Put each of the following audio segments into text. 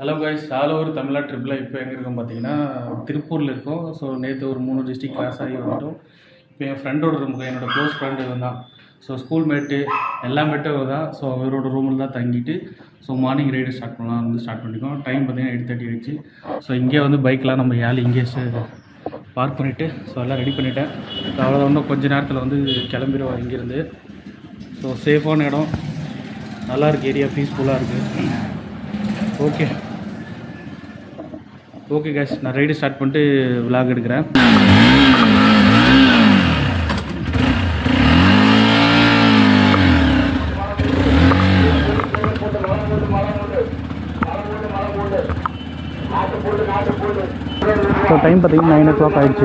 Hello guys all over Tamil Nadu ட்ரிப்பில் இப்போ எங்கே இருக்கோம் பார்த்தீங்கன்னா திருப்பூரில் இருக்கோம் ஸோ நேற்று ஒரு மூணு டிஸ்ட்ரிக் கிராஸ் ஆகி வந்துட்டோம் இப்போ என் ஃப்ரெண்டோட ரூமுக்கு என்னோட க்ளோஸ் ஃப்ரெண்டு இவன் தான் ஸோ ஸ்கூல் மேட்டு எல்லா மேட்டும் இவன் தான் ஸோ இவரோட ரூமில் தான் தங்கிட்டு ஸோ மார்னிங் ரைடு ஸ்டார்ட் பண்ணலாம் வந்து ஸ்டார்ட் பண்ணிக்கோம் டைம் பார்த்தீங்கன்னா எயிட் தேர்ட்டி ஆயிடுச்சு ஸோ இங்கே வந்து பைக்கெலாம் நம்ம ஏழு இங்கே பார்க் பண்ணிவிட்டு ஸோ எல்லாம் ரெடி பண்ணிட்டேன் ஸோ அவ்வளோதான் இன்னும் கொஞ்ச நேரத்தில் வந்து கிளம்பிடுவோம் இங்கேருந்து ஸோ சேஃபான இடம் நல்லா இருக்கு ஏரியா பீஸ்ஃபுல்லாக இருக்குது ஓகே ஓகே கேஷ் நான் ரைடு ஸ்டார்ட் பண்ணிட்டு விலாக் எடுக்கிறேன் ஸோ டைம் பார்த்தீங்கன்னா நைன் ஓ கிளாக் ஆயிடுச்சு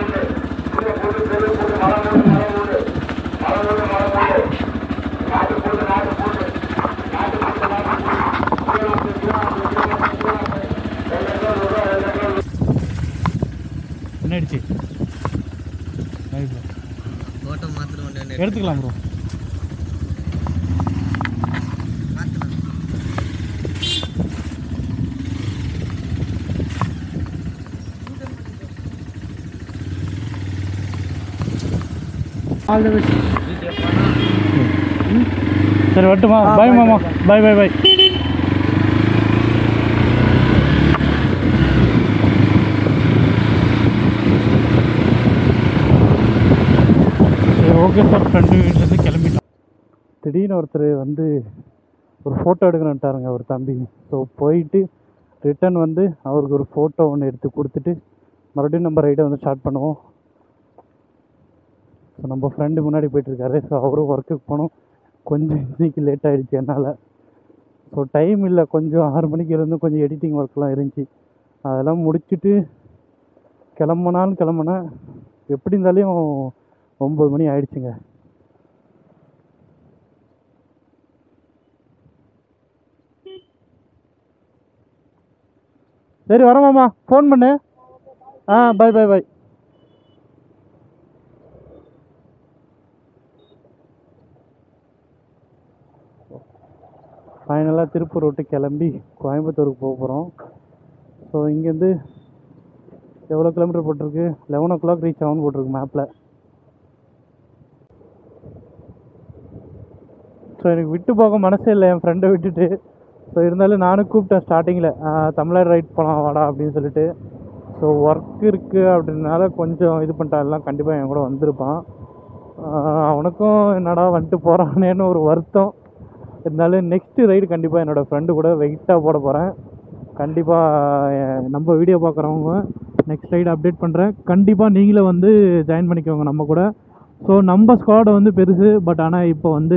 என்ன ஆயிடுச்சு ஃபோட்டோ மாத்திரம் ஒன்று எடுத்துக்கலாம் ப்ரோ ஆல் தி பெஸ்ட் சரி வரட்டுமா பாய் மாமா பாய் பாய் பாய் சரி ஓகே சார் ஃப்ரெண்டு வீட்டிலேருந்து கிளம்பிட்டோம் திடீர்னு ஒருத்தர் வந்து ஒரு ஃபோட்டோ எடுக்கணுன்ட்டாருங்க ஒரு தம்பி ஸோ போயிட்டு ரிட்டர்ன் வந்து அவருக்கு ஒரு ஃபோட்டோ ஒன்று எடுத்து கொடுத்துட்டு மறுபடியும் நம்ம ரைடை வந்து ஸ்டார்ட் பண்ணுவோம் ஸோ நம்ம ஃப்ரெண்டு முன்னாடி போயிட்டுருக்காரு ஸோ அவரும் ஒர்க்குக்கு போகணும் கொஞ்சம் இன்னைக்கு லேட் ஆகிடுச்சு என்னால் ஸோ டைம் இல்லை கொஞ்சம் ஆறு மணிக்கு இருந்து கொஞ்சம் எடிட்டிங் ஒர்க்லாம் இருந்துச்சு அதெல்லாம் முடிச்சுட்டு கிளம்புனாலும் கிளம்புனேன் எப்படி இருந்தாலும் ஒம்பது மணி ஆயிடுச்சுங்க சரி வரமாம்மா ஃபோன் பண்ணு ஆ பை பை பை ஃபைனலாக திருப்பூர் விட்டு கிளம்பி கோயம்புத்தூருக்கு போக போகிறோம் ஸோ இங்கேருந்து எவ்வளோ கிலோமீட்டர் போட்டிருக்கு லெவன் ஓ கிளாக் ரீச் ஆகும்னு போட்டிருக்கு மேப்பில் ஸோ எனக்கு விட்டு போக மனசே இல்லை என் ஃப்ரெண்டை விட்டுட்டு ஸோ இருந்தாலும் நானும் கூப்பிட்டேன் ஸ்டார்டிங்கில் தமிழர் ரைட் போகலாம் வாடா அப்படின்னு சொல்லிட்டு ஸோ ஒர்க் இருக்குது அப்படின்னால கொஞ்சம் இது பண்ணிட்டான் எல்லாம் கண்டிப்பாக என் கூட வந்திருப்பான் ஆஹ் அவனுக்கும் என்னடா வந்துட்டு போகிறானேன்னு ஒரு வருத்தம் இருந்தாலும் நெக்ஸ்ட்டு ரைடு கண்டிப்பாக என்னோடய ஃப்ரெண்டு கூட வெயிட்டாக போட போகிறேன் கண்டிப்பாக நம்ம வீடியோ பார்க்குறவங்க நெக்ஸ்ட் ரைடு அப்டேட் பண்ணுறேன் கண்டிப்பாக நீங்களே வந்து ஜாயின் பண்ணிக்கோங்க நம்ம கூட ஸோ நம்ம ஸ்குவாடு வந்து பெருசு பட் ஆனால் இப்போ வந்து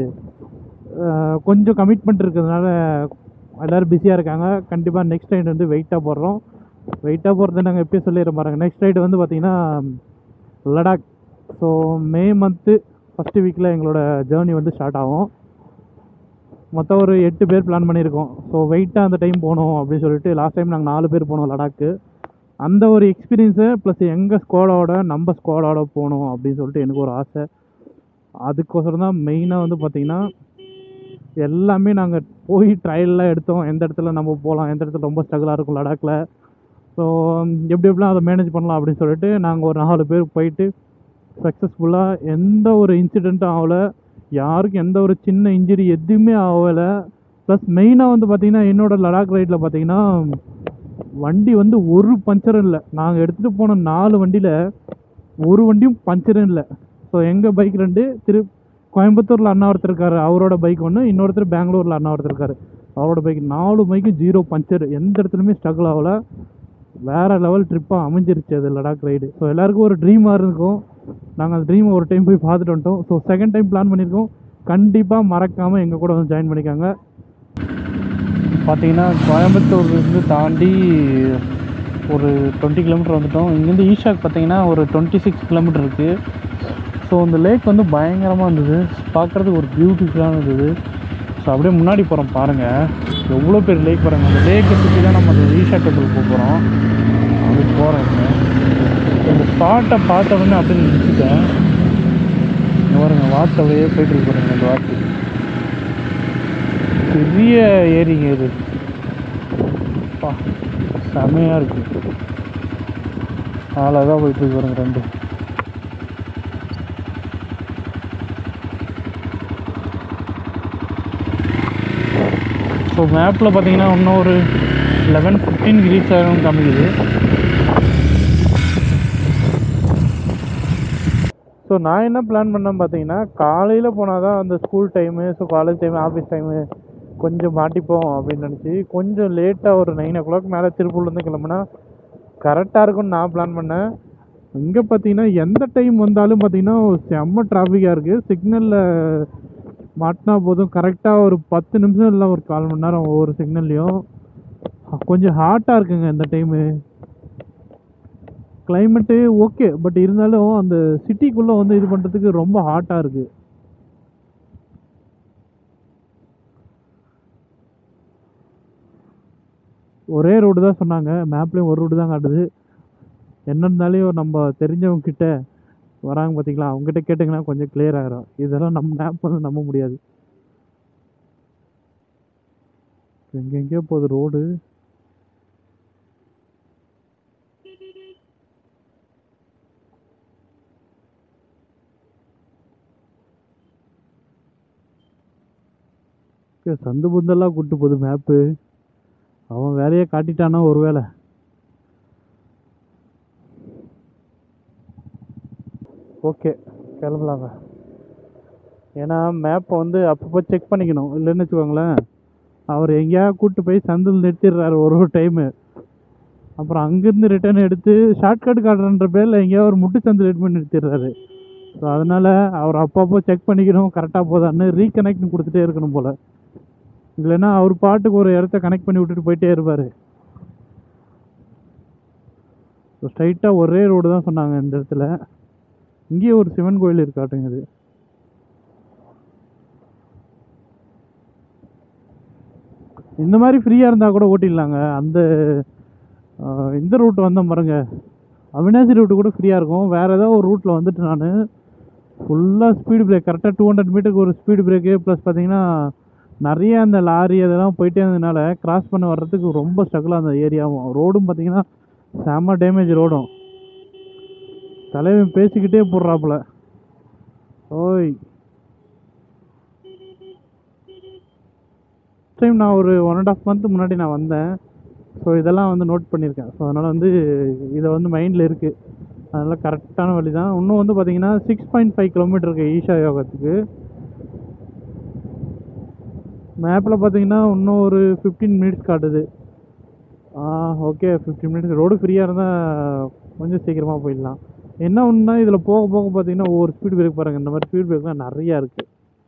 அஹ், கொஞ்சம் கமிட்மெண்ட் இருக்கிறதுனால எல்லோரும் பிஸியாக இருக்காங்க கண்டிப்பாக நெக்ஸ்ட் ரைடு வந்து வெயிட்டாக போடுறோம் வெயிட்டாக போடுறது நாங்கள் எப்பயும் சொல்லிடுறோம் பாருங்க நெக்ஸ்ட் ரைடு வந்து பார்த்திங்கன்னா Ladakh so May month first வீக்கில் எங்களோட ஜேர்னி வந்து ஸ்டார்ட் ஆகும் மொத்தம் ஒரு எட்டு பேர் பிளான் பண்ணியிருக்கோம் ஸோ வெயிட்டாக அந்த டைம் போகணும் அப்படின்னு சொல்லிட்டு லாஸ்ட் டைம் நாங்கள் நாலு பேர் போனோம் லடாக்கு அந்த ஒரு எக்ஸ்பீரியன்ஸு ப்ளஸ் எங்கள் ஸ்குவாடோட நம்ம ஸ்குவாடோட போகணும் அப்படின்னு சொல்லிட்டு எனக்கு ஒரு ஆசை அதுக்கோசரம் தான் மெயினாக வந்து பார்த்திங்கன்னா எல்லாமே நாங்கள் போய் ட்ரையல்லாம் எடுத்தோம் எந்த இடத்துல நம்ம போகலாம் எந்த இடத்துல ரொம்ப ஸ்ட்ரகிளாக இருக்கும் லடாக்கில் ஸோ எப்படி எப்படிலாம் அதை மேனேஜ் பண்ணலாம் அப்படின்னு சொல்லிட்டு நாங்கள் ஒரு நாலு பேர் போயிட்டு சக்ஸஸ்ஃபுல்லாக எந்த ஒரு இன்சிடெண்ட்டும் ஆகலை யாருக்கும் எந்த ஒரு சின்ன இன்ஜுரி எதுவுமே ஆகலை ப்ளஸ் மெயினாக வந்து பார்த்திங்கன்னா என்னோட லடாக் ரைடில் பார்த்தீங்கன்னா வண்டி வந்து ஒரு பஞ்சரும் இல்லை நாங்கள் எடுத்துகிட்டு போன நாலு வண்டியில் ஒரு வண்டியும் பஞ்சரும் இல்லை ஸோ எங்கள் பைக் ரெண்டு திரு கோயம்புத்தூரில் அண்ணா ஒருத்தர் இருக்காரு அவரோட பைக் ஒன்று இன்னொருத்தர் பெங்களூரில் அண்ணா ஒருத்தர் இருக்காரு அவரோட பைக் நாலு பைக்கும் ஜீரோ பஞ்சர் எந்த இடத்துலையுமே ஸ்ட்ரகிள் ஆகலை வேறு லெவல் ட்ரிப்பாக அமைஞ்சிருச்சு அது லடாக் ரைடு ஸோ எல்லாருக்கும் ஒரு ட்ரீமாக இருக்கும் நாங்கள் அந்த ட்ரீமை ஒரு டைம் போய் பார்த்துட்டு வந்துட்டோம் ஸோ செகண்ட் டைம் பிளான் பண்ணியிருக்கோம் கண்டிப்பாக மறக்காமல் எங்கள் கூட வந்து ஜாயின் பண்ணிக்காங்க பார்த்தீங்கன்னா கோயம்புத்தூர்லேருந்து தாண்டி ஒரு டுவெண்ட்டி கிலோமீட்டர் வந்துட்டோம் இங்கேருந்து ஈஷாக்கு பார்த்தீங்கன்னா ஒரு டுவெண்ட்டி சிக்ஸ் கிலோமீட்டர் இருக்குது ஸோ அந்த லேக் வந்து பயங்கரமாக இருந்தது பார்க்குறதுக்கு ஒரு பியூட்டிஃபுல்லாக இருந்தது ஸோ அப்படியே முன்னாடி போகிறோம் பாருங்கள் எவ்வளோ பேர் லேக் பாருங்கள் அந்த லேக்கை சுற்றி தான் நம்ம அந்த ஈஷா டெம்பிள் போக போகிறோம் அது போகிறோம் இந்த ஸ்பாட்டை பார்த்த உடனே அப்படியே நிறுத்திட்டேன் இங்க பாருங்க வாத்து அப்படியே போயிட்டு இருக்கு பாருங்க அந்த வாத்து பெரிய ஏரிங்க இது பா செமையாக இருக்கு அழகாக போயிட்டு இருக்கு பாருங்க ரெண்டு ஸோ மேப்பில் பார்த்தீங்கன்னா இன்னும் ஒரு லெவன் ஃபிஃப்டீன் ரீச் ஆகும் காமிக்குது ஸோ நான் என்ன பிளான் பண்ணேன் பார்த்தீங்கன்னா காலையில் போனால் தான் அந்த school time so college time office time கொஞ்சம் மாட்டிப்போம் அப்படின்னு நினச்சி கொஞ்சம் லேட்டாக ஒரு நைன் ஓ கிளாக் மேலே திருப்பூர்லேருந்து கிளம்புனா கரெக்டாக இருக்கும்னு நான் பிளான் பண்ணேன் இங்கே பார்த்தீங்கன்னா எந்த டைம் வந்தாலும் பார்த்தீங்கன்னா செம்ம டிராஃபிக்காக இருக்குது சிக்னலில் மாட்டினா போதும் கரெக்டாக ஒரு பத்து நிமிஷம் இல்லை ஒரு கால் மணி நேரம் ஒவ்வொரு சிக்னல்லையும் கொஞ்சம் ஹாட்டாக இருக்குங்க இந்த டைமு கிளைமேட்டு ஓகே பட் இருந்தாலும் அந்த சிட்டிக்குள்ளே வந்து இது பண்ணுறதுக்கு ரொம்ப ஹாட்டாக இருக்குது ஒரே ரோடு தான் சொன்னாங்க மேப்லேயும் ஒரு ரோடு தான் காட்டுது என்ன இருந்தாலும் நம்ம தெரிஞ்சவங்க கிட்ட வராங்க பார்த்தீங்களா அவங்ககிட்ட கேட்டிங்கன்னா கொஞ்சம் கிளியர் ஆகிரும் இதெல்லாம் நம்ம மேப் வந்து நம்ப முடியாது எங்கெங்கேயோ போகுது ரோடு சந்து புந்தெல்லாம் கூட்டு போகுது மேப்பு அவன் வேலையை காட்டிட்டானா ஒரு வேலை ஓகே கிளம்பலாங்க ஏன்னா மேப்பை வந்து அப்பப்போ செக் பண்ணிக்கணும் இல்லைன்னு வச்சுக்கோங்களேன் அவர் எங்கேயா கூட்டு போய் சந்தில் நிறுத்திடுறாரு ஒரு ஒரு டைமு அப்புறம் அங்கேருந்து ரிட்டர்ன் எடுத்து ஷார்ட்கட் காட்டுறன்ற பேரில் எங்கேயா ஒரு முட்டு சந்தில் எடுத்து பண்ணி நிறுத்திடுறாரு ஸோ அதனால் அவர் அப்பப்போ செக் பண்ணிக்கணும் கரெக்டாக போதான்னு ரீகனெக்ட்னு கொடுத்துட்டே இருக்கணும் போல் இல்லைன்னா அவர் பாட்டுக்கு ஒரு இடத்த கனெக்ட் பண்ணி விட்டுட்டு போயிட்டே இருப்பார் ஸோ ஸ்ட்ரைட்டாக ஒரே ரோடு தான் சொன்னாங்க இந்த இடத்துல இங்கேயே ஒரு சிவன் கோயில் இருக்காட்டுங்குது இந்த மாதிரி ஃப்ரீயாக இருந்தால் கூட ஓட்டிடலாங்க அந்த ஆஹ், இந்த ரூட் வந்தேன் பாருங்க அவினாசி ரூட்டு கூட ஃப்ரீயாக இருக்கும் வேறு ஏதோ ஒரு ரூட்டில் வந்துட்டு நான் ஃபுல்லாக ஸ்பீடு பிரேக் கரெக்டாக டூ ஹண்ட்ரட் மீட்டருக்கு ஒரு ஸ்பீடு பிரேக்கு ப்ளஸ் பார்த்தீங்கன்னா நிறைய அந்த லாரி அதெல்லாம் போயிட்டே இருந்ததுனால கிராஸ் பண்ண வர்றதுக்கு ரொம்ப ஸ்ட்ரகிளாக அந்த ஏரியாவும் ரோடும் பார்த்தீங்கன்னா செம்ம டேமேஜ் ரோடும் தலைவன் பேசிக்கிட்டே போடுறாப்புல ஓய் டைம் நான் ஒரு ஒன் அண்ட் ஆஃப் மந்த் முன்னாடி நான் வந்தேன் ஸோ இதெல்லாம் வந்து நோட் பண்ணியிருக்கேன் ஸோ அதனால் வந்து இதை வந்து மைண்டில் இருக்குது அதனால் கரெக்டான வழி தான் இன்னும் வந்து பார்த்தீங்கன்னா சிக்ஸ் பாயிண்ட் ஃபைவ் கிலோமீட்டர் இருக்குது ஈஷா யோகத்துக்கு மேப்பில் பார்த்தீங்கன்னா இன்னும் ஒரு ஃபிஃப்டீன் மினிட்ஸ் காட்டுது ஆ ஓகே ஃபிஃப்டீன் மினிட்ஸ் ரோடு ஃப்ரீயாக இருந்தால் கொஞ்சம் சீக்கிரமாக போயிடலாம் என்ன ஒன்றுனா இதில் போக போக பார்த்தீங்கன்னா ஒவ்வொரு ஸ்பீட் பிரேக் பாருங்கள் இந்த மாதிரி ஸ்பீட் பிரேக்லாம் நிறையா இருக்குது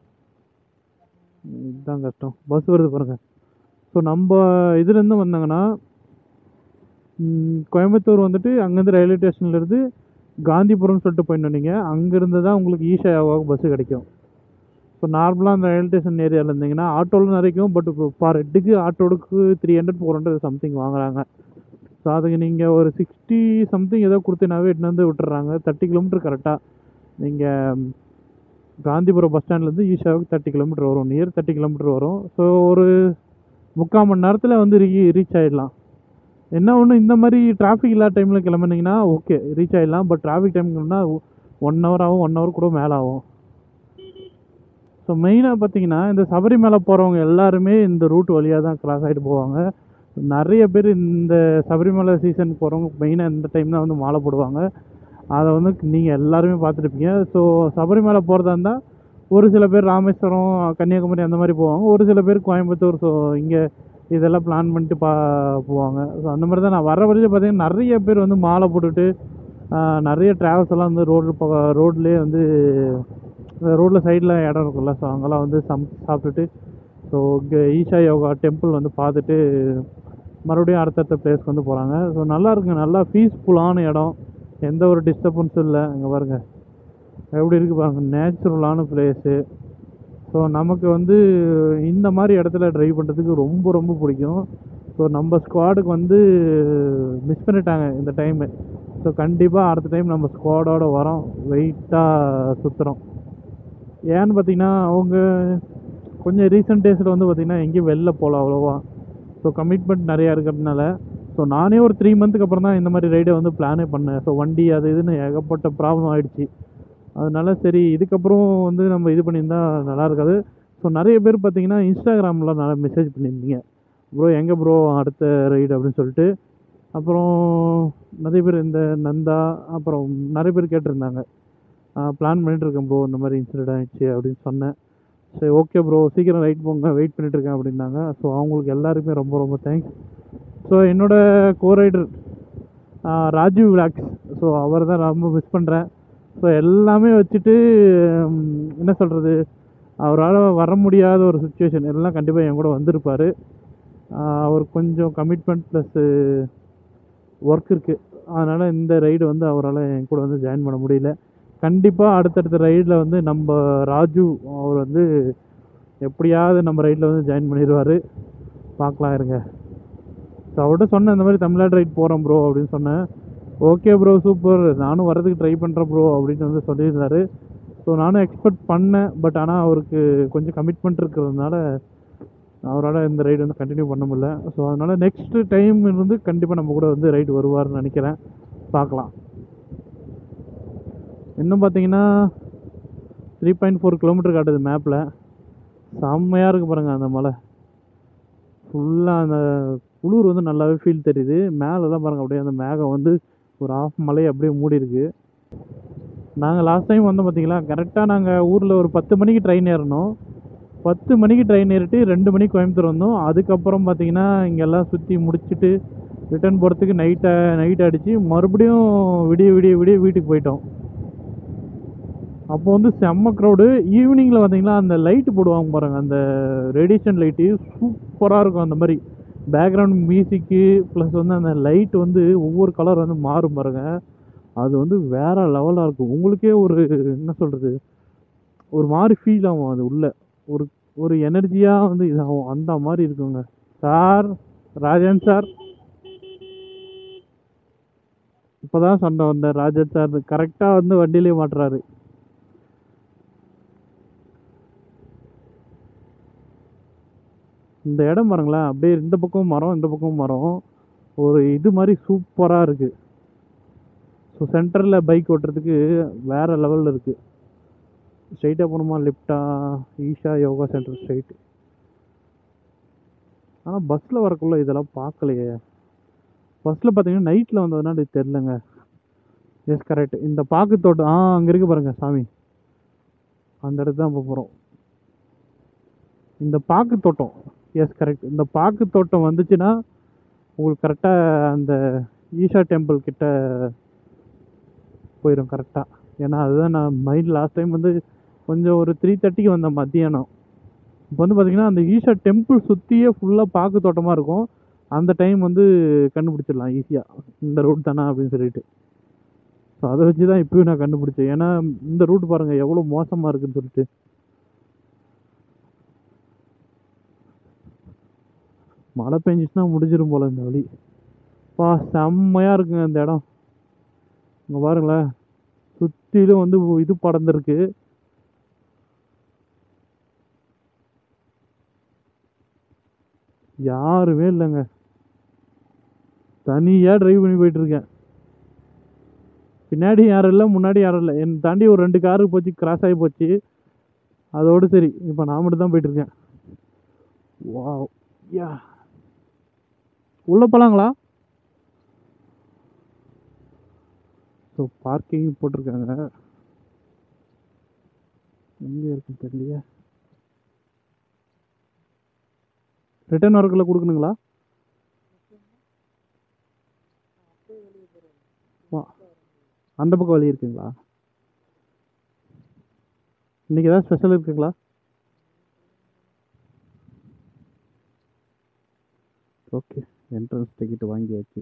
இதுதான் கஷ்டம் பஸ் வருது பாருங்கள் ஸோ நம்ம இதுலேருந்து வந்தாங்கன்னா ம், கோயம்புத்தூர் வந்துட்டு அங்கேருந்து ரயில்வே ஸ்டேஷன்லேருந்து காந்திபுரம்னு சொல்லிட்டு போயிட்டு வந்தீங்க அங்கேருந்து தான் உங்களுக்கு ஈஷா யோகாவுக்கு பஸ்ஸு கிடைக்கும் ஸோ நார்மலாக அந்த ரயில்வே ஸ்டேஷன் ஏரியாவில் இருந்தீங்கன்னா ஆட்டோவில் நிறைக்கும் பட் பர் ஹெட்டுக்கு ஆட்டோவுக்கு three hundred four hundred something வாங்குறாங்க ஸோ அதுக்கு நீங்கள் ஒரு சிக்ஸ்டி சம்திங் ஏதோ கொடுத்தீங்கனாவே எட்டுன்னு வந்து விட்டுறாங்க தேர்ட்டி கிலோமீட்டர் கரெக்டாக நீங்கள் காந்திபுரம் பஸ் ஸ்டாண்ட்லேருந்து ஈஷாவுக்கு தேர்ட்டி கிலோமீட்டர் வரும் நியர் தேர்ட்டி கிலோமீட்டர் வரும் ஸோ ஒரு முக்கால் மணி நேரத்தில் வந்து ரீ ரீச் ஆகிடலாம் என்ன ஒன்று இந்த மாதிரி டிராஃபிக் இல்லாத டைமில் கிளம்புனீங்கன்னா ஓகே ரீச் ஆகிடலாம் பட் டிராஃபிக் டைம்னா ஒன் ஹவர் ஆகும் ஒன் ஹவர் கூட மேலே ஆகும் ஸோ மெயினாக பார்த்தீங்கன்னா இந்த சபரிமலை போகிறவங்க எல்லாருமே இந்த ரூட் வழியாக தான் கிராஸ் ஆகிட்டு போவாங்க நிறைய பேர் இந்த சபரிமலை சீசன் போகிறவங்க மெயினாக இந்த டைம் தான் வந்து மாலை போடுவாங்க அதை வந்து நீங்கள் எல்லாருமே பார்த்துருப்பீங்க ஸோ சபரிமலை போகிறதா இருந்தால் ஒரு சில பேர் ராமேஸ்வரம் கன்னியாகுமரி அந்த மாதிரி போவாங்க ஒரு சில பேர் கோயம்புத்தூர் ஸோ இங்கே இதெல்லாம் பிளான் பண்ணிட்டு பா போவாங்க ஸோ அந்த மாதிரி தான் நான் வர வரைக்கும் பார்த்தீங்கன்னா நிறைய பேர் வந்து மாலை போட்டுட்டு ஆஹ், நிறைய ட்ராவல்ஸ் எல்லாம் வந்து ரோடு ரோட்லேயே வந்து ரோட்டில் சைடில் இடம் இருக்கும்ல ஸோ அங்கெல்லாம் வந்து சம் சாப்பிட்டுட்டு ஸோ இங்கே ஈஷா யோகா டெம்பிள் வந்து பார்த்துட்டு மறுபடியும் அடுத்தடுத்த பிளேஸ்க்கு வந்து போகிறாங்க ஸோ நல்லா இருக்குங்க நல்லா பீஸ்ஃபுல்லான இடம் எந்த ஒரு டிஸ்டர்பன்ஸும் இல்லை அங்கே பாருங்கள் எப்படி இருக்குது பாருங்க நேச்சுரலான பிளேஸு ஸோ நமக்கு வந்து இந்த மாதிரி இடத்துல ட்ரைவ் பண்ணுறதுக்கு ரொம்ப ரொம்ப பிடிக்கும் ஸோ நம்ம ஸ்குவாடுக்கு வந்து மிஸ் பண்ணிட்டாங்க இந்த டைமு ஸோ கண்டிப்பாக அடுத்த டைம் நம்ம ஸ்குவாடோட வரோம் வெயிட்டாக சுற்றுறோம் ஏன்னு பார்த்தீங்கன்னா அவங்க கொஞ்சம் ரீசெண்ட் டேஸில் வந்து பார்த்திங்கன்னா எங்கேயும் வெளில போகல அவ்வளோவா ஸோ கமிட்மெண்ட் நிறையா இருக்கிறதுனால ஸோ நானே ஒரு த்ரீ மந்த்துக்கு அப்புறம் தான் இந்த மாதிரி ரைடை வந்து பிளானே பண்ணேன் ஸோ வண்டி அது இதுன்னு ஏகப்பட்ட ப்ராப்ளம் ஆயிடுச்சு அதனால சரி இதுக்கப்புறம் வந்து நம்ம இது பண்ணியிருந்தா நல்லா இருக்காது ஸோ நிறைய பேர் பார்த்தீங்கன்னா இன்ஸ்டாகிராமில் நல்லா மெசேஜ் பண்ணியிருந்தீங்க ப்ரோ எங்கே ப்ரோ அடுத்த ரைடு அப்படின்னு சொல்லிட்டு அப்புறம் நிறைய பேர் இந்த நந்தா அப்புறம் நிறைய பேர் கேட்டிருந்தாங்க பிளான் பண்ணிட்டு இருக்கேன் ப்ரோ இந்த மாதிரி இன்சிடென்ட் ஆயிடுச்சு அப்படின்னு சொன்னேன் சரி ஓகே ப்ரோ சீக்கிரம் ரைட் போங்க வெயிட் பண்ணிட்டு இருக்கேன் அப்படின்னாங்க ஸோ அவங்களுக்கு எல்லாருக்குமே ரொம்ப ரொம்ப தேங்க்ஸ் ஸோ என்னோட co rider Rajeev vlogs so அவர் தான் ரொம்ப மிஸ் பண்ணுறேன் ஸோ எல்லாமே வச்சுட்டு ம், என்ன சொல்கிறது அவரால் வர முடியாத ஒரு சுச்சுவேஷன் எல்லாம் கண்டிப்பாக என் கூட வந்திருப்பார் அவர் கொஞ்சம் கமிட்மெண்ட் ப்ளஸ்ஸு ஒர்க் இருக்குது அதனால் இந்த ரைடு வந்து அவரால் என் கூட வந்து ஜாயின் பண்ண முடியல கண்டிப்பாக அடுத்தடுத்த ரைடில் வந்து நம்ம ராஜு அவர் வந்து எப்படியாவது நம்ம ரைடில் வந்து ஜாயின் பண்ணிடுவார் பார்க்கலாம் இருங்க ஸோ அவர்கிட்ட சொன்னேன் இந்த மாதிரி தமிழ்நாடு ரைட் போகிறோம் ப்ரோ அப்படின்னு சொன்னேன் ஓகே ப்ரோ சூப்பர் நானும் வரதுக்கு ட்ரை பண்ணுறேன் ப்ரோ அப்படின்னு வந்து சொல்லியிருந்தாரு ஸோ நானும் எக்ஸ்பெக்ட் பண்ணேன் பட் ஆனால் அவருக்கு கொஞ்சம் கமிட்மெண்ட் இருக்கிறதுனால அவரால் இந்த ரைடு வந்து கண்டினியூ பண்ண முடியல ஸோ அதனால் நெக்ஸ்ட் டைம் இருந்து கண்டிப்பாக நம்ம கூட வந்து ரைடு வருவார்னு நினைக்கிறேன் பார்க்கலாம் இன்னும் பார்த்தீங்கன்னா த்ரீ பாயிண்ட் ஃபோர் கிலோமீட்டர் காட்டுது மேப்பில் செம்மையாக இருக்குது பாருங்கள் அந்த மலை ஃபுல்லாக அந்த குளிர் வந்து நல்லாவே ஃபீல் தெரியுது மேலெல்லாம் பாருங்கள் அப்படியே அந்த மேகம் வந்து ஒரு ஆஃப் மலை அப்படியே மூடி இருக்கு நாங்கள் லாஸ்ட் டைம் வந்தோம் பார்த்தீங்களா கரெக்டாக நாங்கள் ஊரில் ஒரு பத்து மணிக்கு ட்ரெயின் ஏறினோம் பத்து மணிக்கு ட்ரெயின் ஏறிட்டு ரெண்டு மணிக்கு கோயம்புத்தூர் வந்தோம் அதுக்கப்புறம் பார்த்தீங்கன்னா இங்கெல்லாம் சுற்றி முடிச்சுட்டு ரிட்டர்ன் போகிறதுக்கு நைட்டை நைட் அடித்து மறுபடியும் விடிய விடிய விடிய வீட்டுக்கு போயிட்டோம் அப்போ வந்து செம்ம க்ரௌடு ஈவினிங்கில் பார்த்தீங்களா அந்த லைட்டு போடுவாங்க பாருங்க அந்த ரேடியேஷன் லைட்டு சூப்பராக இருக்கும் அந்த மாதிரி பேக்ரவுண்ட் மியூசிக்கு ப்ளஸ் வந்து அந்த லைட் வந்து ஒவ்வொரு கலர் வந்து மாறும் பாருங்க அது வந்து வேற லெவலாக இருக்கும் உங்களுக்கே ஒரு என்ன சொல்கிறது ஒரு மாதிரி ஃபீல் ஆகும் அது உள்ள ஒரு ஒரு எனர்ஜியாக வந்து இதாகும் அந்த மாதிரி இருக்குங்க சார் ராஜன் சார் இப்போதான் சண்டை வந்த ராஜன் சார் கரெக்டாக வந்து வண்டியிலே மாட்டுறாரு இந்த இடம் பாருங்களேன் அப்படியே இந்த பக்கம் மரம் இந்த பக்கம் மரம் ஒரு இது மாதிரி சூப்பராக இருக்குது ஸோ சென்டரில் பைக் ஓட்டுறதுக்கு வேறு லெவலில் இருக்குது ஸ்ட்ரைட்டாக போகணுமா லெஃப்டா ஈஷா யோகா சென்டர் ஸ்ட்ரைட் ஆனால் பஸ்ஸில் வரக்குள்ள இதெல்லாம் பார்க்கலையே பஸ்ஸில் பார்த்தீங்கன்னா நைட்டில் வந்ததுனால இது தெரிலங்க எஸ் கரெக்ட் இந்த பாக்கு தோட்டம் ஆ அங்கே இருக்கு பாருங்க சாமி அந்த இடத்துக்கு தான் போகிறோம் இந்த பாக்கு தோட்டம் எஸ் கரெக்ட் இந்த பாக்கு தோட்டம் வந்துச்சுன்னா உங்களுக்கு கரெக்டாக அந்த ஈஷா டெம்பிள் கிட்ட போயிடும் கரெக்டாக ஏன்னா அதுதான் நான் மைண்ட் லாஸ்ட் டைம் வந்து கொஞ்சம் ஒரு த்ரீ தேர்ட்டிக்கு வந்தேன் மத்தியானம் இப்போ வந்து பார்த்தீங்கன்னா அந்த ஈஷா டெம்பிள் சுற்றியே ஃபுல்லாக பாக்கு தோட்டமாக இருக்கும் அந்த டைம் வந்து கண்டுபிடிச்சிடலாம் ஈஸியாக இந்த ரூட் தானே அப்படின்னு சொல்லிட்டு ஸோ அதை வச்சு தான் இப்பயும் நான் கண்டுபிடிச்சேன் ஏன்னா இந்த ரூட் பாருங்கள் எவ்வளோ மோசமாக இருக்குன்னு சொல்லிட்டு மழை பெஞ்சிச்சுன்னா முடிஞ்சிரும் போல இந்த வழி பா செம்மையாக இருக்குங்க இந்த இடம் இங்கே பாருங்களேன் சுற்றிலும் வந்து இது படர்ந்துருக்கு யாருமே இல்லைங்க தனியாக டிரைவ் பண்ணி போயிட்டு இருக்கேன் பின்னாடி யாரும் இல்லை முன்னாடி யாரும் இல்லை என்னை தாண்டி ஒரு ரெண்டு காரு போச்சு கிராஸ் ஆகி போச்சு அதோடு சரி இப்போ நான் மட்டும் தான் போயிட்டு இருக்கேன் வா யா உள்ளே போகலாங்களா ஸோ பார்க்கிங் போட்டிருக்காங்க எங்கே இருக்குன்னு தெரியலையே ரிட்டர்ன் வரக்குள்ள கொடுக்கணுங்களா வா. அந்த பக்கம் வழி இருக்குங்களா இன்னைக்கு ஏதாவது ஸ்பெஷல் இருக்குங்களா ஓகே என்ட்ரன்ஸ் டிக்கெட் வாங்கியாச்சு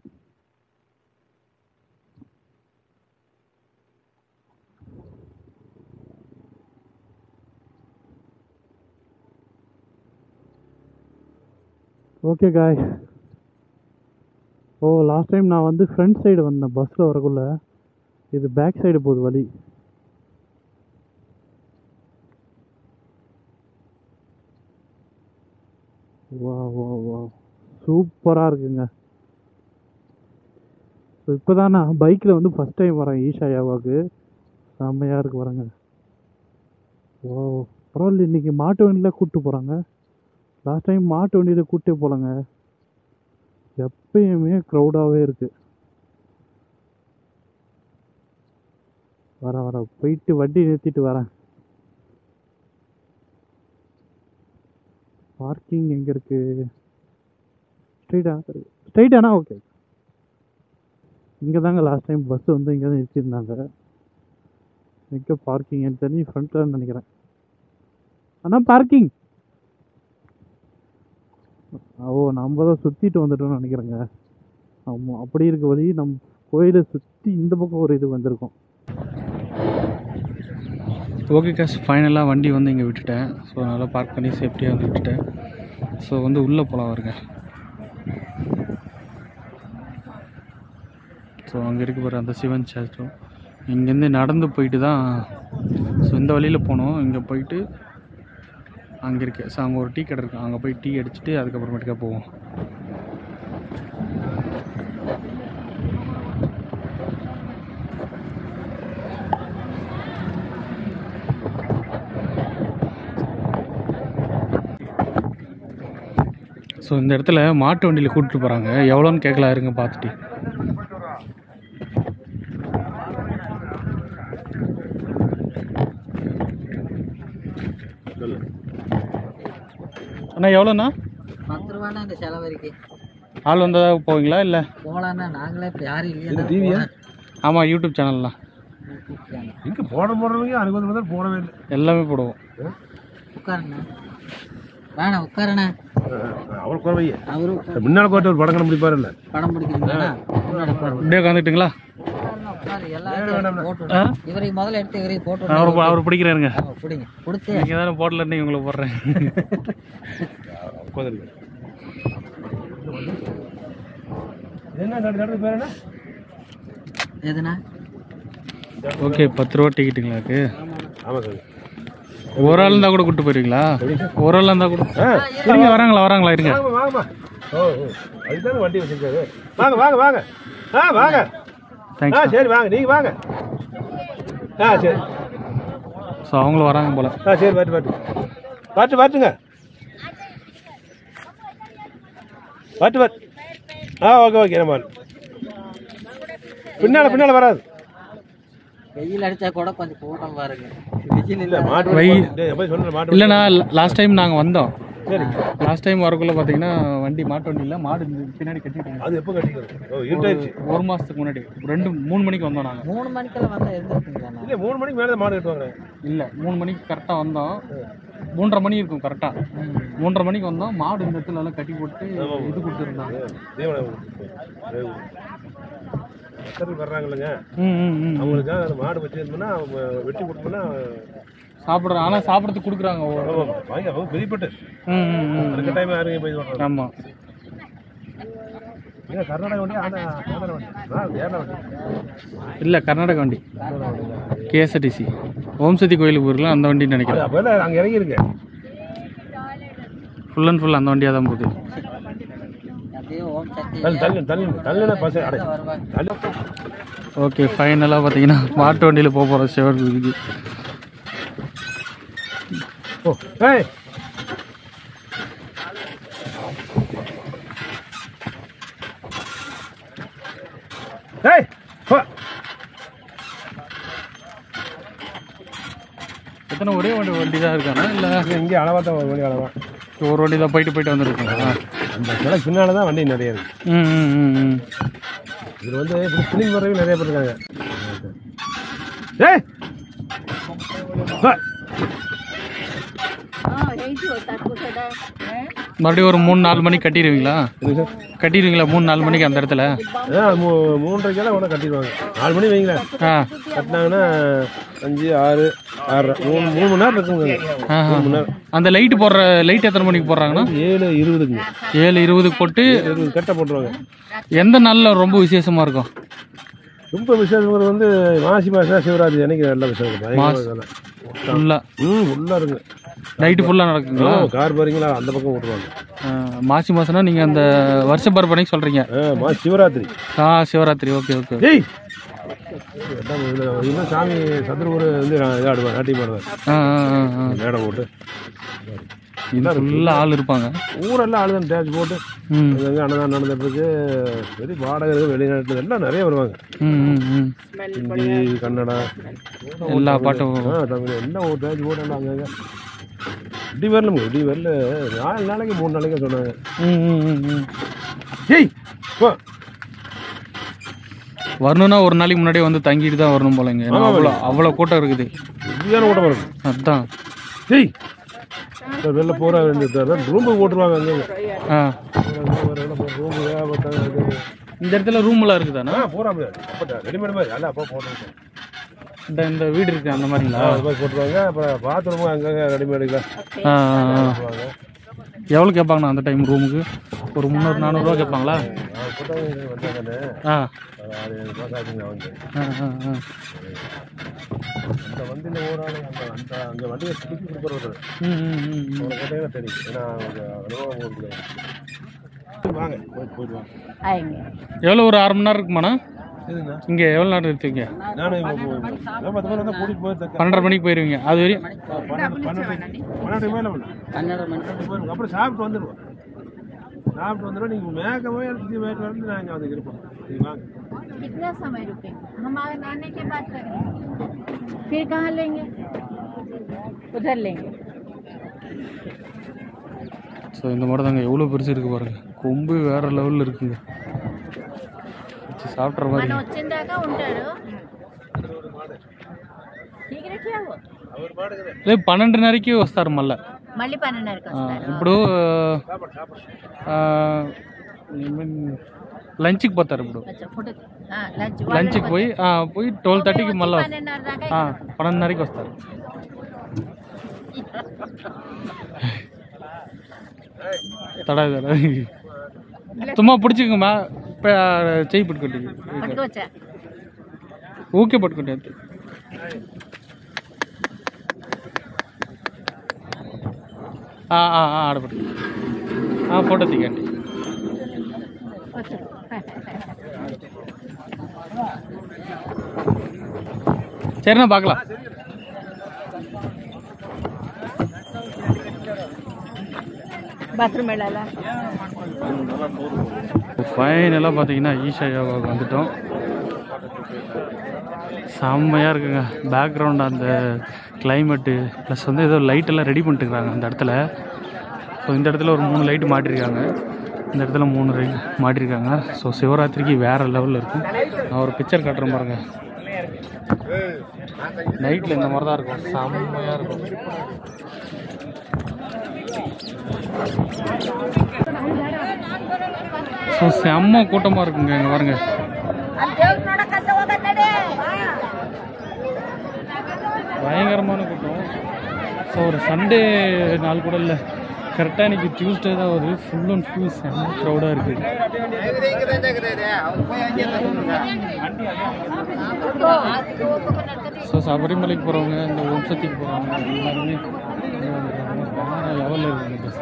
ஓகே காய் ஓ லாஸ்ட் டைம் நான் வந்து ஃப்ரண்ட் சைடு வந்தேன் பஸ்ஸில் வரக்குள்ள இது பேக் சைடு போகுது வழி வா வா வா சூப்பராக இருக்குங்க ஸோ இப்போ தான் நான் பைக்கில் வந்து ஃபஸ்ட் டைம் வரேன் ஈஷா யாவாவுக்கு செம்மையாக இருக்கு வரேங்க ஓ பரவாயில்ல இன்றைக்கி மாட்டு வண்டியில் கூப்பிட்டு போகிறாங்க லாஸ்ட் டைம் மாட்டு வண்டியில் கூப்பிட்டே போகலங்க எப்பயுமே க்ரௌடாகவே இருக்குது வரேன் வரேன் போயிட்டு வண்டி நிறுத்திட்டு வரேன் பார்க்கிங் எங்கே இருக்கு ஸ்ட்ரைட்டா ஸ்ட்ரைட்டானா ஓகே இங்கே தாங்க லாஸ்ட் டைம் பஸ் வந்து இங்கே தான் நிறுத்தியிருந்தாங்க எங்கே பார்க்கிங் எனக்கு தெரிஞ்சு ஃப்ரண்ட்டில் நினைக்கிறேன் ஆனால் பார்க்கிங் ஓ நம்ம தான் சுற்றிட்டு வந்துட்டோம்னு நினைக்கிறேங்க ஆமாம் அப்படி இருக்க வழி நம் கோயிலை சுற்றி இந்த பக்கம் ஒரு இது வந்திருக்கோம் ஓகே காஸ் ஃபைனலாக வண்டி வந்து இங்கே விட்டுட்டேன் ஸோ நல்லா பார்க் பண்ணி சேஃப்டியாக வந்து விட்டுட்டேன் ஸோ வந்து உள்ளே போகலாம் வருங்க ஸோ அங்கே இருக்கு பாரு அந்த சிவன் சர்ச்சும் இங்கேருந்து நடந்து போயிட்டு தான் ஸோ இந்த வழியில் போனோம் இங்கே போயிட்டு அங்கே இருக்கு ஸோ அங்கே ஒரு டீ கடை இருக்கு அங்கே போய் டீ அடிச்சுட்டு அதுக்கப்புறமேட்டுக்கா போவோம் ஸோ இந்த இடத்துல மாட்டு வண்டியில் கூப்பிட்டு போகிறாங்க எவ்வளோன்னு கேட்கலாம் இருங்க பார்த்துட்டு அண்ணா எவ்வளோண்ணா பத்து ரூபாண்ணா இந்த செலவரிக்கு ஆள் வந்ததாக போவீங்களா இல்லை போகலாண்ணா நாங்களே இப்போ யாரும் இல்லையா டிவியா ஆமாம் யூடியூப் சேனல்லாம் இங்க போட போடுறவங்க அதுக்கு வந்து பார்த்தா போடவே இல்லை எல்லாமே போடுவோம் உட்காருண்ணா வேணாம் உட்காருண்ணா அவர் குறவையே அவரும் முன்னாள் கோட்டை ஒரு படம் முடிப்பாரு இல்ல படம் பிடிக்கிறீங்களா முன்னாடி உட்காரு இப்படியே உட்காந்துட்டுங்களா உட்காருண்ணா, உட்காரு எல்லாத்தையும் போட்டு இவரையும் முதல்ல எடுத்து இவரையும் போட்டு அவர் அவர் பிடிக்கிறாருங்க ஆமா, பிடிங்க கொடுத்து நீங்கள் தானே போடலன்னு இவங்களை போடுறேன் உட்காந்துருக்கு என்ன நடந்து பேர் என்ன எதுண்ணா ஓகே பத்து ரூபா டிக்கெட்டுங்களாக்கு ஆமா சார் ஒரு ஆள் இருந்தால் கூட கூப்பிட்டு போயிருவீங்களா ஒரு ஆள் இருந்தால் கூட இருங்க வராங்களா வராங்களா இருங்க வாங்கம்மா வாங்கம்மா ஓ ஓ அதுதானே வண்டி வச்சிருக்காரு வாங்க வாங்க வாங்க ஆ வாங்க ஆ தேங்க்ஸ் சரி வாங்க நீங்க வாங்க ஆ சரி ஸோ அவங்களும் வராங்க போல ஆ சரி பாட்டு பாட்டு பாட்டு பாட்டுங்க பாட்டு பாட்டு ஆ ஓகே ஓகே நம்ம பின்னால பின்னால வராது வெயில் அடிச்சா கூட கொஞ்சம் கூட்டம் பாருங்க வெயில் இல்ல இல்ல மாட்டு வை- வண்டி- டேய், போய் சொல்றேன் மாட்டு வண்டி. இல்லைண்ணா லாஸ்ட் டைம் நாங்கள் வந்தோம் சரி லாஸ்ட் டைம் வரக்குள்ள பார்த்தீங்கன்னா வண்டி மாட்டு வண்டியில் மாடு இந்த பின்னாடி கட்டிட்டாங்க அது எப்போ கட்டிக்கிறது ஓ இருட்டாயிடுச்சு ஒரு மாதத்துக்கு முன்னாடி ரெண்டு மூணு மணிக்கு வந்தோம் நாங்கள் மூணு மணிக்கெல்லாம் வந்தா இருந்துருக்குங்களாண்ணா இல்ல மூணு மணிக்கு மேலே தான் மாடு கட்டுவாங்க இல்லை மூணு மணிக்கு கரெக்டாக வந்தோம் மூன்றரை மணி இருக்கும் கரெக்டாக மூன்றரை மணிக்கு வந்தோம் மாடு இந்த இடத்துல எல்லாம் கட்டி போட்டு இது கொடுத்துருந்தாங்க மக்கள் வர்றாங்கல்லங்க ம் ம் ம் அவங்களுக்காக அந்த மாடு வச்சிருந்தோம்னா அவங்க வெட்டி கொடுத்தோம்னா சாப்பிட்றோம் ஆனால் சாப்பிட்றதுக்கு கொடுக்குறாங்க அவங்க வாங்கி அவங்க பெரியப்பட்டு ம் ம் ம் அந்த டைம் யாரும் போய் வர்றாங்க ஆமாம் ஏன் கர்நாடகா வண்டி ஆனா ஆந்திரா வண்டி ஆ கேரளா வண்டி இல்லை கர்நாடக வண்டி கேஎஸ்ஆர்டிசி ஓம் சக்தி கோயிலுக்கு போயிருக்கலாம் அந்த வண்டின்னு அது நினைக்கிறேன் அப்போ அங்கே இறங்கிருங்க ஃபுல் அண்ட் ஃபுல் அந்த வண்டியாக தான் போகுது அப்படியே ஓம் சக்தி தள்ளு தள்ளு தள்ளு தள்ளுனா பசங்க அடை வருவாங்க தள்ளு ஓகே ஃபைனலாக பார்த்தீங்கன்னா மாட்டு வண்டியில் போக போகிறோம் சிவர் இதுக்கு ஓ ஏய் ஏய் போ எத்தனை ஒரே வண்டி வண்டி தான் இருக்கானா இல்லை இங்கே அளவாக தான் ஒரு மணி அளவா ஒரு வண்டி தான் போயிட்டு போயிட்டு வந்துருக்கீங்களா அந்த சிலை பின்னால் தான் வண்டி நிறைய இருக்கு ம் ம் ம் ம் இதில் வந்து இப்படி பிள்ளைங்க வரைக்கும் நிறைய பேர் இருக்காங்க ஏய் போ. மறுபடியும் ஒரு மூணு நாலு மணிக்கு கட்டிடுவீங்களா என்னங்க சார் கட்டிடுவீங்களா மூணு நாலு மணிக்கு அந்த இடத்துல ஆ மூ மூன்றரைக்கெல்லாம் கூட கட்டிடுவாங்க நாலு மணி வைங்களேன் ஆ கட்டினாங்கன்னா அஞ்சு ஆறு ஆறரை மூணு மூணு மணி நேரம் இருக்குங்க ஆஹா. மூணு மணி நேரம் அந்த லைட்டு போடுற லைட் எத்தனை மணிக்கு போடுறாங்கன்னா ஏழு இருபதுக்குங்க ஏழு இருபதுக்கு போட்டு இருபது கட்டை போட்டுருவாங்க எந்த நாளில் ரொம்ப விசேஷமா இருக்கும் ரொம்ப விசேஷங்கிறது வந்து மாசி மாசம் சிவராத்திரி அன்னைக்கு நல்ல விசேஷம் பயங்கர இதெல்லாம். ஃபுல்லாக ம் உள்ளா இருக்கு நைட்டு ஃபுல்லாக நடக்குங்களா கார் பாருங்களா அந்த பக்கம் விட்டுருவாங்க ஆ, மாசி மாதம்னா நீங்கள் அந்த வருஷ பரப்பனைக்கு சொல்கிறீங்க ஆ மா சிவராத்திரி ஆ சிவராத்திரி ஓகே ஓகே ஏய் எல்லாம் இதுல இன்னும் சாமி சதுரூர் வந்து இது ஆடுவார் நாட்டியம் ஆடுவார் ஆ ஆ ஆ ஆ மேடை போட்டு இது ஃபுல்லாக ஆள் இருப்பாங்க ஊரெல்லாம் ஆளுதான் டேச் போட்டு ம் அங்கங்கே அன்னதானம் நடந்துட்டு இருக்கு வெளி வாடகை இருக்கு வெளிநாட்டு எல்லாம் நிறைய வருவாங்க ம் ம் ம் ஹிந்தி கன்னடா எல்லா பாட்டும் ஆ தமிழ் எல்லாம் ஒரு டேச் போட்டு அங்கங்க இப்படி வரல இப்படி வரல நாலு நாளைக்கு மூணு நாளைக்கு சொன்னாங்க ம் ம் ம் ம் ஏய் போ வரணும்னா ஒரு நாளைக்கு முன்னாடியே வந்து தங்கிட்டு தான் வரணும் போலங்க ஏன்னா அவ்வளோ அவ்வளோ கூட்டம் இருக்குது இப்படியான ஓட்டம் வரும் அதான் ஏய் வெளில போகிற வேண்டியது ரூம்பு போட்டுருவாங்க அங்கே ஆ ரூம்பு வேகப்பட்டாங்க இந்த இடத்துல ரூம்லாம் இருக்குதாண்ணா ஆ போகிறா அப்போ ரெடிமேட் மாதிரி எல்லாம் அப்போ போட்டுருவாங்க இந்த இந்த வீடு இருக்கு அந்த மாதிரிங்களா அது மாதிரி போட்டுருவாங்க அப்புறம் பாத்ரூமும் அங்கங்கே ரெடிமேடுங்களா ஆ ஆ, ஆ. போட்டுருவாங்க எவ்வளோ கேட்பாங்கண்ணா அந்த டைம் ரூமுக்கு ஒரு முந்நூறு நானூறுரூவா கேட்பாங்களா அது போட்டாங்க வந்தாங்கன்னு ஆ ஆறு ஏழு மாதம் ஆச்சுங்க வந்து ஆ ஆ ஆ அந்த வண்டியில் ஓராளு அந்த அந்த அந்த வண்டியை சுற்றி கொடுக்குறது ம் ம் ம் ம். அவனை கேட்டீங்கன்னா தெரியும் ஏன்னா அவங்க அனுபவம் இருக்குது வாங்க போயிட்டு போயிட்டு வாங்க ஆயிங்க எவ்வளோ ஒரு அரை மணி நேரம் இருக்குமாண்ணா எதுங்க இங்கே எவ்வளோ நேரம் இருக்கீங்க நானும் இப்போ போ- நான் பத்து பேர் வந்தால் கூட்டிகிட்டு போய் தக்க பன்னெண்டரை மணிக்கு போயிடுவீங்க அது வரையும் பன்னெண்டு பன்னெண்டு பன்னெண்டு மேலே பண்ணு பன்னெண்டு மணி போயிருங்க. அப்புறம் சாப்பிட்டு வந்துடுவோம் சாப்பிட்டு வந்துடுவோம் நீங்கள் மேக்க போய் எடுத்து வேட்டு வந்து நாங்கள் வந்து இருப்போம் நீங்கள் வாங்க कितना समय रुकेंगे हम आगे आने के बाद करेंगे फिर कहाँ लेंगे உதர் लेंगे ஸோ இந்த மாதிரி தாங்க எவ்வளோ பெருசு இருக்கு பாருங்க கொம்பு வேற லெவலில் இருக்குங்க வச்சு சாப்பிட்ற மாதிரி మన వచ్చిందాక ఉంటాడు టికెట్ ఇచ్చావు లేదు పన్నెండున్నరకి వస్తారు మళ్ళా మళ్ళీ పన్నెండున్నరకు ఆ, వస్తారు ఇప్పుడు ఆ, ఏమన్- లంచ్కి పోతారు ఇప్పుడు అచ్చా ఫోటో లంచ్ లంచ్కి పోయి ఆ, పోయి ట్వెల్వ్ థర్టీకి మళ్ళీ పన్నెండున్నర దాకా పన్నెండున్నరకి వస్తారు తడా తడా తుమ్మ పిడిచికమ్మా చెయ్యి పట్టుకుంటే పట్టుకోవచ్చా ఊకే పట్టుకుంటే అంతే ఆ, ఆ, ఆ, ఆడ పట్టు ఆ, ఫోటో దిగండి சரிண்ணா பார்க்கலாம் బాత్రూమ్ వెళ్ళాలా ஃபைனலாக பார்த்தீங்கன்னா ஈஷா யோகாவுக்கு வந்துட்டோம் செம்மையாக இருக்குங்க பேக்ரவுண்ட் அந்த கிளைமேட்டு ப்ளஸ் வந்து ஏதோ லைட் எல்லாம் ரெடி பண்ணிட்டுருக்காங்க அந்த இடத்துல ஸோ இந்த இடத்துல ஒரு மூணு லைட்டு மாட்டிருக்காங்க இந்த இடத்துல மூணு லைட் மாட்டிருக்காங்க ஸோ சிவராத்திரிக்கு வேறு லெவலில் இருக்கும் நான் ஒரு பிக்சர் காட்டுறேன் பாருங்க நைட்டில் இந்த மாதிரி தான் இருக்கும் செம்மையாக இருக்கும் ஸோ செம்ம கூட்டமாக இருக்குங்க இங்கே பாருங்க பயங்கரமான கூட்டம் ஸோ ஒரு சண்டே நாள் கூட இல்லை கரெக்டாக இன்னைக்கு டியூஸ்டே தான் வருது ஃபுல் அண்ட் ஃபுல் செம்ம க்ரௌடாக இருக்குது ஸோ சபரிமலைக்கு போகிறவங்க இந்த வம்சத்துக்கு போகிறவங்க எல்லாருமே இங்க வந்துருக்காங்க. வேற லெவலில் இருக்குங்க பஸ்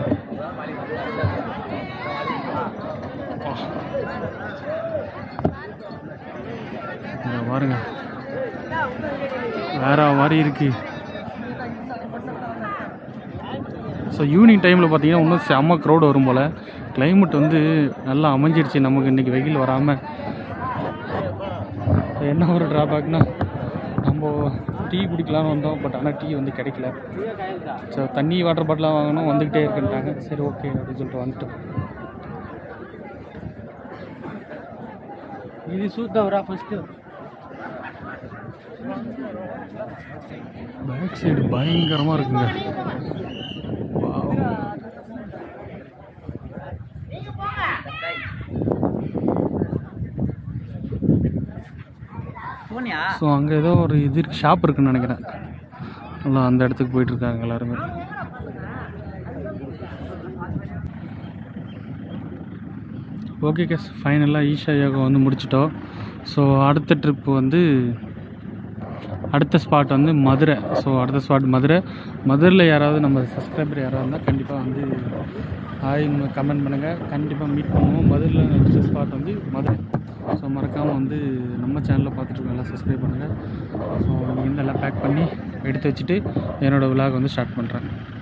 இங்க பாருங்க வேற மாதிரி இருக்கு ஸோ ஈவினிங் டைமில் பார்த்தீங்கன்னா இன்னும் செம்ம க்ரௌட் வரும் போல் climate வந்து நல்லா அமைஞ்சிடுச்சு நமக்கு இன்றைக்கி வெயில் வராமல் என்ன ஒரு ட்ராபேக்னா நம்ம டீ குடிக்கலாம்னு வந்தோம் பட் ஆனால் டீ வந்து கிடைக்கல ஸோ தண்ணி வாட்டர் பாட்டிலாம் வாங்கணும் வந்துக்கிட்டே இருக்குன்ட்டாங்க சரி ஓகே அப்படின்னு சொல்லிட்டு வந்துட்டோம் இது சூத்தவரா ஃபஸ்ட்டு பேக் சைடு பயங்கரமாக இருக்குங்க Wow. போனியா ஸோ அங்கே ஏதோ ஒரு இது ஷாப் இருக்குன்னு நினைக்கிறேன் நல்லா அந்த இடத்துக்கு போயிட்டு இருக்காங்க எல்லாருமே ஓகே கேஸ் ஃபைனலாக ஈஷா யோகா வந்து முடிச்சிட்டோம் ஸோ அடுத்த ட்ரிப் வந்து அடுத்த ஸ்பாட் வந்து மதுரை ஸோ அடுத்த ஸ்பாட் மதுரை மதுரையில் யாராவது நம்ம சப்ஸ்கிரைபர் யாராவது இருந்தால் கண்டிப்பாக வந்து ஹாய் கமெண்ட் பண்ணுங்கள் கண்டிப்பாக மீட் பண்ணுவோம் மதுரையில் நெக்ஸ்ட் ஸ்பாட் வந்து மதுரை ஸோ மறக்காமல் வந்து நம்ம சேனலில் பார்த்துட்டு இருக்கோம் எல்லாம் சப்ஸ்கிரைப் பண்ணுங்கள் ஸோ இங்கேருந்து எல்லாம் பேக் பண்ணி எடுத்து வச்சுட்டு என்னோடய விலாக் வந்து ஸ்டார்ட் பண்ணுறேன்